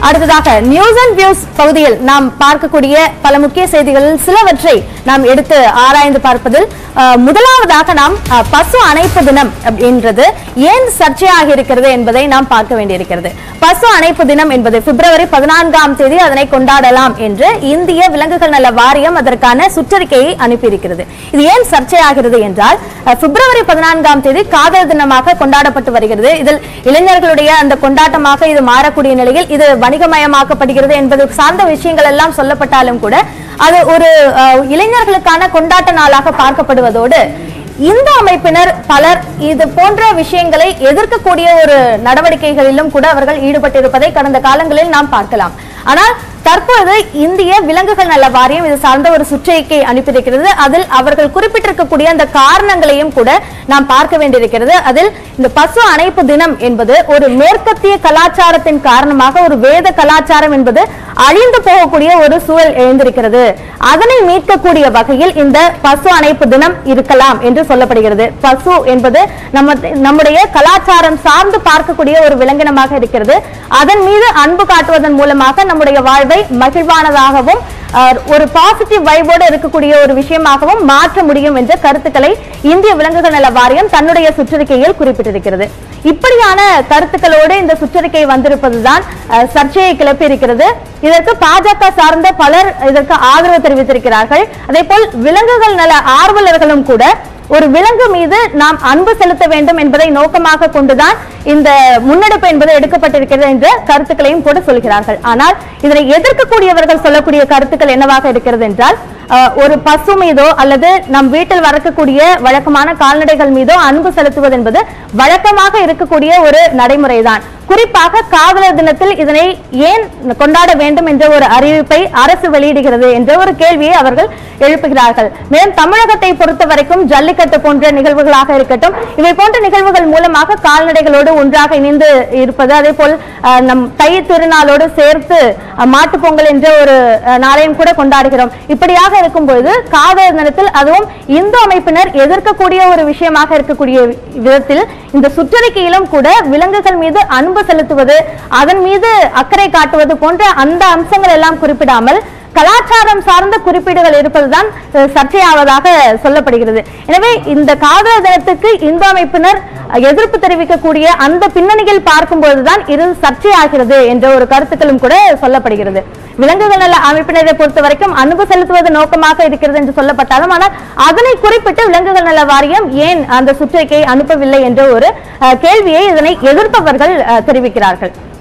அடுத்ததாக news and views பகுதியில் நாம் பார்க்கக்கூடிய பல முக்கிய செய்திகளில் சிலவற்றை நாம் எடுத்து ஆராய்ந்து பார்ப்பதில் அஹ், முதலாவதாக நாம் அஹ், பசு அணைப்பு தினம் என்றது ஏன் சர்ச்சையாக இருக்கிறது என்பதை நாம் பார்க்க வேண்டியிருக்கிறது பசு அணைப்பு தினம் என்பது பிப்ரவரி பதினான்காம் தேதி அதனை கொண்டாடலாம் என்று இந்திய விலங்குகள் நல வாரியம் அதற்கான சுற்றறிக்கையை அனுப்பியிருக்கிறது இது ஏன் சர்ச்சையாகிறது என்றால் அஹ், பிப்ரவரி பதினான்காம் தேதி காதல் தினமாக கொண்டாடப்பட்டு வருகிறது இதில் இளைஞர்களுடைய அந்த கொண்டாட்டமாக இது மாறக்கூடிய நிலையில் இது வணிகமயமாக்கப்படுகிறது என்பது சார்ந்த விஷயங்கள் எல்லாம் சொல்லப்பட்டாலும் கூட அது ஒரு அஹ், இளைஞர்களுக்கான கொண்டாட்ட நாளாக பார்க்கப்படுவதோடு இந்த அமைப்பினர் பலர் இது போன்ற விஷயங்களை எதிர்க்கக்கூடிய ஒரு நடவடிக்கைகளிலும் கூட அவர்கள் ஈடுபட்டிருப்பதை கடந்த காலங்களில் நாம் பார்க்கலாம் ஆனால் தற்போது இந்திய விலங்குகள் நல வாரியம் இது சார்ந்த ஒரு சுற்றறிக்கை அனுப்பியிருக்கிறது அதில் அவர்கள் குறிப்பிட்டிருக்கக்கூடிய அந்த காரணங்களையும் கூட நாம் பார்க்க வேண்டியிருக்கிறது அதில் இந்த பசு அணைப்பு தினம் என்பது ஒரு மேற்கத்திய கலாச்சாரத்தின் காரணமாக ஒரு வேத கலாச்சாரம் என்பது அழிந்து போகக்கூடிய ஒரு சூழல் எழுந்திருக்கிறது அதனை மீட்கக்கூடிய வகையில் இந்த பசு அணைப்பு தினம் இருக்கலாம் என்று சொல்லப்படுகிறது பசு என்பது நம்ம நம்முடைய கலாச்சாரம் சார்ந்து பார்க்கக்கூடிய ஒரு விலங்கினமாக இருக்கிறது அதன் மீது அன்பு காட்டுவதன் மூலமாக நம்முடைய வாழ்வை மகிழ்வானதாகவும் அஹ், ஒரு பாசிட்டிவ் வைபோடு இருக்கக்கூடிய ஒரு விஷயமாகவும் மாற்ற முடியும் என்ற கருத்துக்களை இந்திய விலங்குகள் நல வாரியம் தன்னுடைய சுற்றறிக்கையில் குறிப்பிட்டிருக்கிறது இப்படியான கருத்துக்களோடு இந்த சுற்றறிக்கை வந்திருப்பதுதான் அஹ், சர்ச்சையை கிளப்பியிருக்கிறது இதற்கு பாஜக சார்ந்த பலர் இதற்கு ஆதரவு தெரிவித்திருக்கிறார்கள் அதே போல் விலங்குகள் நல ஆர்வலர்களும் கூட ஒரு விலங்கு மீது நாம் அன்பு செலுத்த வேண்டும் என்பதை நோக்கமாக கொண்டுதான் இந்த முன்னெடுப்பு என்பது எடுக்கப்பட்டிருக்கிறது என்ற கருத்துக்களையும் கூட சொல்கிறார்கள் ஆனால் இதனை எதிர்க்கக்கூடியவர்கள் சொல்லக்கூடிய கருத்துக்கள் என்னவாக இருக்கிறது என்றால் அஹ், ஒரு பசு மீதோ அல்லது நம் வீட்டில் வளர்க்கக்கூடிய வழக்கமான கால்நடைகள் மீதோ அன்பு செலுத்துவது என்பது வழக்கமாக இருக்கக்கூடிய ஒரு நடைமுறைதான் குறிப்பாக காதலர் தினத்தில் இதனை ஏன் கொண்டாட வேண்டும் என்ற ஒரு அறிவிப்பை அரசு வெளியிடுகிறது என்ற ஒரு கேள்வியை அவர்கள் எழுப்புகிறார்கள் மேலும் தமிழகத்தை பொறுத்த வரைக்கும் ஜல்லிக்கட்டு போன்ற நிகழ்வுகளாக இருக்கட்டும் இவை போன்ற நிகழ்வுகள் மூலமாக கால்நடைகளோடு ஒன்றாக இணைந்து இருப்பது அதே போல் அஹ், நம் தை திருநாளோடு சேர்த்து அஹ், மாட்டுப் பொங்கல் என்ற ஒரு அஹ், நாளையும் கூட கொண்டாடுகிறோம் இப்படியாக இருக்கும் பொழுது காதலர் தினத்தில் அதுவும் இந்து அமைப்பினர் எதிர்க்கக்கூடிய ஒரு விஷயமாக இருக்கக்கூடிய விதத்தில் இந்த சுற்றறிக்கையிலும் கூட விலங்குகள் மீது அன்பு செலுத்துவது அதன் மீது அக்கறை காட்டுவது போன்ற அந்த அம்சங்கள் எல்லாம் குறிப்பிடாமல் கலாச்சாரம் சார்ந்த குறிப்பீடுகள் இருப்பதுதான் அஹ், சர்ச்சையாவதாக சொல்லப்படுகிறது எனவே இந்த காதலர் தினத்துக்கு இந்து அமைப்பினர் அஹ், எதிர்ப்பு தெரிவிக்கக்கூடிய அந்த பின்னணியில் பார்க்கும்போதுதான் இது சர்ச்சையாகிறது என்ற ஒரு கருத்துக்களும் கூட சொல்லப்படுகிறது விலங்குகள் நல அமைப்பினரை பொறுத்த வரைக்கும் அன்பு செலுத்துவது நோக்கமாக இருக்கிறது என்று சொல்லப்பட்டாலும் ஆனால் அதனை குறிப்பிட்டு விலங்குகள் நல வாரியம் ஏன் அந்த சுற்றறிக்கையை அனுப்பவில்லை என்ற ஒரு அஹ், கேள்வியை இதனை எதிர்ப்பவர்கள் அஹ், தெரிவிக்கிறார்கள்